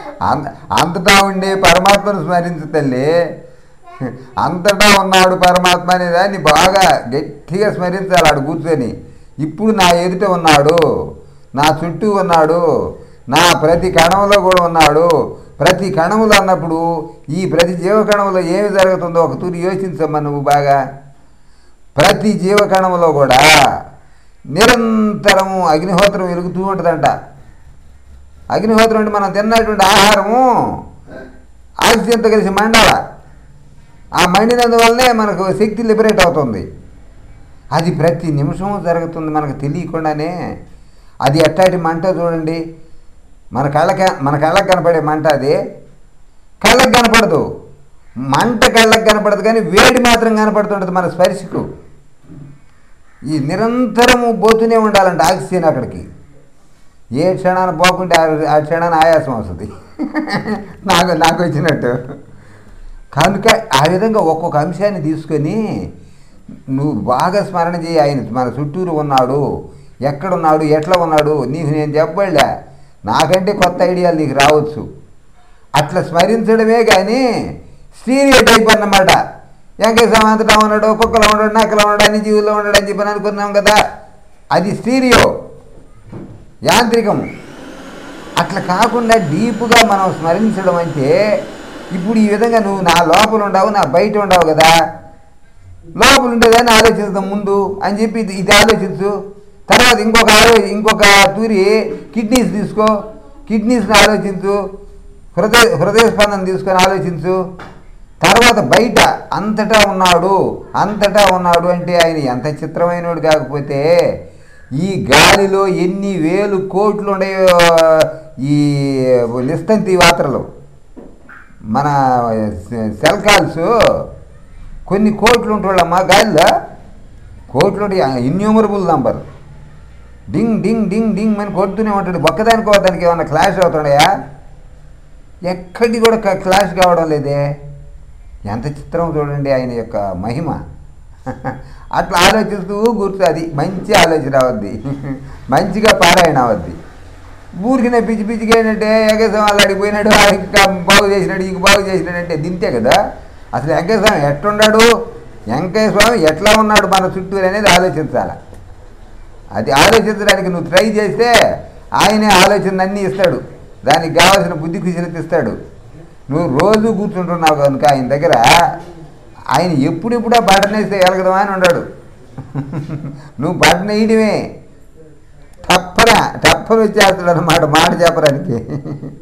అంత అంతటా ఉండే పరమాత్మను స్మరించు తల్లి అంతటా ఉన్నాడు పరమాత్మ అనే దాన్ని బాగా గట్టిగా స్మరించాలి ఆడు కూర్చొని ఇప్పుడు నా ఎదుట ఉన్నాడు నా చుట్టూ ఉన్నాడు నా ప్రతి కణంలో కూడా ఉన్నాడు ప్రతి కణములు అన్నప్పుడు ఈ ప్రతి జీవకణంలో ఏమి జరుగుతుందో ఒక తూరి యోచించమ్మా నువ్వు బాగా ప్రతి జీవకణంలో కూడా నిరంతరము అగ్నిహోత్రం వెలుగుతూ ఉంటుందంట అగ్నిహోత్రం అంటే మనం తిన్నటువంటి ఆహారము ఆక్సిజన్తో కలిసి మండాల ఆ మండినందువల్లనే మనకు శక్తి లిబరేట్ అవుతుంది అది ప్రతి నిమిషము జరుగుతుంది మనకు తెలియకుండానే అది ఎట్టాటి మంట చూడండి మన కళ్ళకి మన కళ్ళకి కనపడే మంట అది కళ్ళకి కనపడదు మంట కళ్ళకి కనపడదు కానీ వేడి మాత్రం కనపడుతుంటుంది మన స్పర్శకు ఈ నిరంతరము పోతూనే ఉండాలంట ఆక్సిజన్ అక్కడికి ఏ క్షణాన్ని పోకుంటే ఆ- ఆ క్షణాన్ని ఆయాసం వస్తుంది నాకు నాకు వచ్చినట్టు కనుక ఆ విధంగా ఒక్కొక్క అంశాన్ని తీసుకొని నువ్వు బాగా స్మరణ చేయి ఆయన మన చుట్టూరు ఉన్నాడు ఎక్కడున్నాడు ఎట్లా ఉన్నాడు నీకు నేను చెప్పలే నాకంటే కొత్త ఐడియాలు నీకు రావచ్చు అట్లా స్మరించడమే కానీ స్టీరియో టైప్ అన్నమాట వెంకటేశ్వర అంతటా ఉన్నాడు కుక్కలో ఉన్నాడు నక్కలో ఉన్నాడు అన్ని జీవుల్లో ఉన్నాడు అని చెప్పని అనుకున్నాం కదా అది స్టీరియో యాంత్రికం అట్లా కాకుండా డీప్గా మనం స్మరించడం అంటే ఇప్పుడు ఈ విధంగా నువ్వు నా లోపల ఉండవు నా బయట ఉండవు కదా లోపల ఉండేదాన్ని ఆలోచిస్తాం ముందు అని చెప్పి ఇది ఇది ఆలోచించు తర్వాత ఇంకొక ఆలో ఇంకొక తూరి కిడ్నీస్ తీసుకో కిడ్నీస్ని ఆలోచించు హృదయ హృదయ స్పందన తీసుకొని ఆలోచించు తర్వాత బయట అంతటా ఉన్నాడు అంతటా ఉన్నాడు అంటే ఆయన ఎంత చిత్రమైనడు కాకపోతే ఈ గాలిలో ఎన్ని వేలు కోట్లు ఉన్నాయో ఈ నిస్తంతి వాత్రలు మన సెల్ కాల్స్ కొన్ని కోట్లు ఉంటుండమ్మా గాలిలో కోట్లు ఇన్యూమరబుల్ నంబర్ డింగ్ డింగ్ డింగ్ డింగ్ అని కొడుతూనే ఉంటాడు ఒక్కదానికో దానికి ఏమన్నా క్లాష్ అవుతున్నాయా ఎక్కడి కూడా క- క్లాష్ కావడం లేదే ఎంత చిత్రం చూడండి ఆయన యొక్క మహిమ అట్లా ఆలోచిస్తూ కూర్చో అది మంచి ఆలోచన అవద్ది మంచిగా పారాయణ అవద్ది ఊరికి పిచ్చి పిచ్చిగా ఏంటంటే వెంకటేశ్వరం వాళ్ళు అడిగిపోయినాడు ఆ ఇంకా బాగు చేసినాడు ఇంక బాగు చేసినాడు అంటే దింతే కదా అసలు వెంకటేశ్వరం ఎట్లున్నాడు వెంకటేశ్వరం ఎట్లా ఉన్నాడు మన చుట్టూరు అనేది ఆలోచించాలి అది ఆలోచించడానికి నువ్వు ట్రై చేస్తే ఆయనే ఆలోచన అన్నీ ఇస్తాడు దానికి కావాల్సిన బుద్ధి కుశలత ఇస్తాడు నువ్వు రోజు కూర్చుంటున్నావు కనుక ఆయన దగ్గర ఆయన ఎప్పుడెప్పుడా బటన్ వేస్తే ఎలగదమా అని ఉన్నాడు నువ్వు బటన్ వేయడమే తప్పన తప్పని వచ్చేస్తాడు అన్నమాట మాట చెప్పడానికి